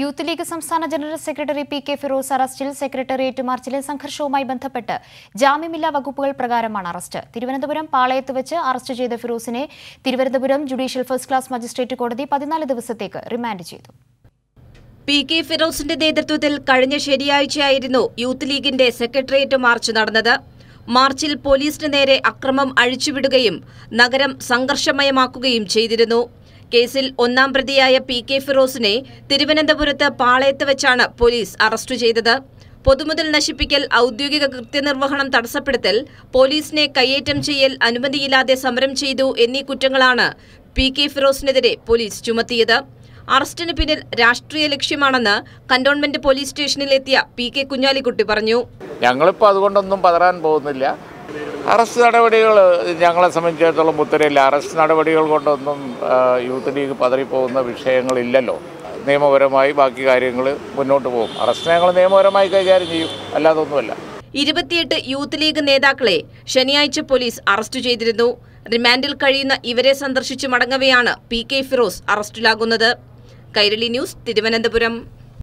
youth league സംസ്ഥാന general secretary P K Firoz അറസ്റ്റിൽ secretariat മാർച്ചിലെ സംഘർഷവുമായി ബന്ധപ്പെട്ട് ജാമ്യമില്ലാ വകുപ്പുകൾ പ്രകാരമാണ് അറസ്റ്റ് തിരുവനന്തപുരം പാളയത്ത് വെച്ച് അറസ്റ്റ് ചെയ്ത ഫിറോസിനെ Thiruvananthapuram judicial first class magistrate കോടതി പതിനാല് ദിവസത്തേക്ക് റിമാൻഡ് ചെയ്തു പി കെ ഫിറോസിന്റെ നേതൃത്വത്തിൽ കഴിഞ്ഞ ശനിയാഴ്ചയായിരുന്നു യൂത്ത് ലീഗിന്റെ സെക്രട്ടേറിയറ്റ് മാർച്ച് നടന്നത് മാർച്ചിൽ പോലീസിന് നേരെ അക്രമം അഴിച്ചുവിടുകയും നഗരം സംഘർഷമയമാക്കുകയും ചെയ്തിരുന്നു കേസിൽ ഒന്നാം പ്രതിയായ പി കെ ഫിറോസിനെ തിരുവനന്തപുരത്ത് പാളയത്ത് വെച്ചാണ് പോലീസ് അറസ്റ്റ് ചെയ്തത് പൊതുമുതൽ നശിപ്പിക്കൽ ഔദ്യോഗിക കൃത്യനിർവഹണം തടസ്സപ്പെടുത്തൽ പോലീസിനെ കയ്യേറ്റം ചെയ്യൽ അനുമതിയില്ലാതെ സമരം ചെയ്തു എന്നീ കുറ്റങ്ങളാണ് പി കെ ഫിറോസിനെതിരെ പോലീസ് ചുമത്തിയത് അറസ്റ്റിന് പിന്നിൽ രാഷ്ട്രീയ ലക്ഷ്യമാണെന്ന് കന്റോൺമെന്റ് പോലീസ് സ്റ്റേഷനിലെത്തിയ പി കെ കുഞ്ഞാലിക്കുട്ടി പറഞ്ഞു ഞങ്ങളിപ്പോൾ അതുകൊണ്ടൊന്നും പതറാൻ പോകുന്നില്ല അറസ്റ്റ് നടപടികൾ ഞങ്ങളെ സംബന്ധിച്ചിടത്തോളം ഉത്തരവില്ല അറസ്റ്റ് നടപടികൾ കൊണ്ടൊന്നും ആ, യൂത്ത് ലീഗ് പതറിപ്പോകുന്ന വിഷയങ്ങളില്ലല്ലോ നിയമപരമായി ബാക്കി കാര്യങ്ങൾ മുന്നോട്ട് പോകും അറസ്റ്റ് ഞങ്ങൾ നിയമപരമായി കൈകാര്യം ചെയ്യും അല്ലാതൊന്നുമല്ല ഇരുപത്തിയെട്ട് യൂത്ത് ലീഗ് നേതാക്കളെ ശനിയാഴ്ച പോലീസ് അറസ്റ്റ് ചെയ്തിരുന്നു റിമാൻഡിൽ കഴിയുന്ന ഇവരെ സന്ദർശിച്ചു മടങ്ങവെയാണ് പി കെ ഫിറോസ് അറസ്റ്റിലാകുന്നത് കൈരളി ന്യൂസ് തിരുവനന്തപുരം